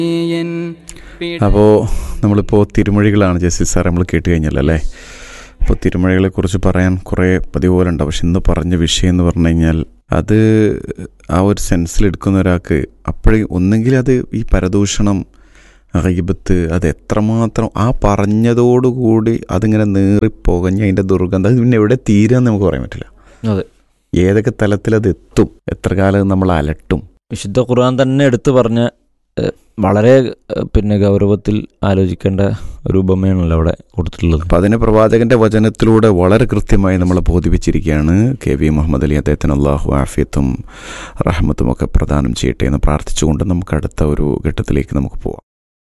അപ്പോൾ നമ്മളിപ്പോൾ തിരുമൊഴികളാണ് justice sir നമ്മൾ കേട്ട് കഴിഞ്ഞല്ലോ അല്ലേ അപ്പോൾ തിരുമൊഴികളെക്കുറിച്ച് പറയാൻ കുറേ പതിവ് പോലെ ഉണ്ട് പക്ഷെ ഇന്ന് പറഞ്ഞ വിഷയം എന്ന് പറഞ്ഞു കഴിഞ്ഞാൽ അത് ആ ഒരു സെൻസിൽ എടുക്കുന്ന ഒരാൾക്ക് അപ്പോഴേ ഒന്നെങ്കിൽ അത് ഈ പരദൂഷണം റീബത്ത് അത് എത്രമാത്രം ആ പറഞ്ഞതോടുകൂടി അതിങ്ങനെ നീറിപ്പോകഞ്ഞ് അതിൻ്റെ ദുർഗന്ധം അത് പിന്നെ എവിടെ തീരാന്ന് നമുക്ക് പറയാൻ പറ്റില്ല അതെ ഏതൊക്കെ തലത്തിൽ അത് എത്തും എത്ര കാലം നമ്മൾ അലട്ടും വിശുദ്ധ ഖുർആൻ തന്നെ എടുത്തു പറഞ്ഞ ഏഹ്, വളരെ ഏഹ്, പിന്നെ ഗൗരവത്തിൽ ആലോചിക്കേണ്ട ഒരു ഉപമയാണല്ലോ അവിടെ കൊടുത്തിട്ടുള്ളത് അപ്പം അതിനെ പ്രവാചകന്റെ വചനത്തിലൂടെ വളരെ കൃത്യമായി നമ്മളെ ബോധിപ്പിച്ചിരിക്കുകയാണ് കെ വി മുഹമ്മദ് അലി അദ്ദേഹത്തിന് അള്ളാഹു ആഫിയത്തും റഹ്മത്തും ഒക്കെ പ്രദാനം ചെയ്യട്ടെ എന്ന് പ്രാർത്ഥിച്ചുകൊണ്ട് നമുക്ക് അടുത്ത ഒരു ഘട്ടത്തിലേക്ക് നമുക്ക് പോവാം